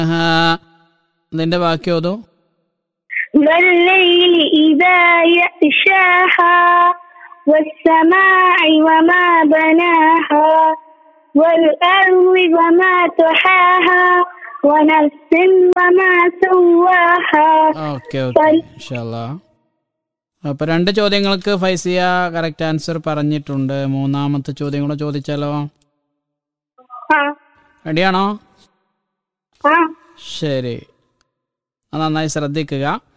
ഇതിന്റെ ബാക്കി ഓതോ والليل إذا يغشاها والسماء وما بناها والأرض وما طحاها ونفس وما سواها okay okay ഇൻഷാല്ലാ അപ്പൊ രണ്ട് ചോദ്യങ്ങൾക്ക് ഫൈസിയ കറക്റ്റ് ആൻസർ പറഞ്ഞിട്ടുണ്ട് മൂന്നാമത്തെ ചോദ്യം കൂടെ ചോദിച്ചാലോ ها റെഡിയാണോ ها ശരി അത് നന്നായി ശ്രദ്ധിക്കുക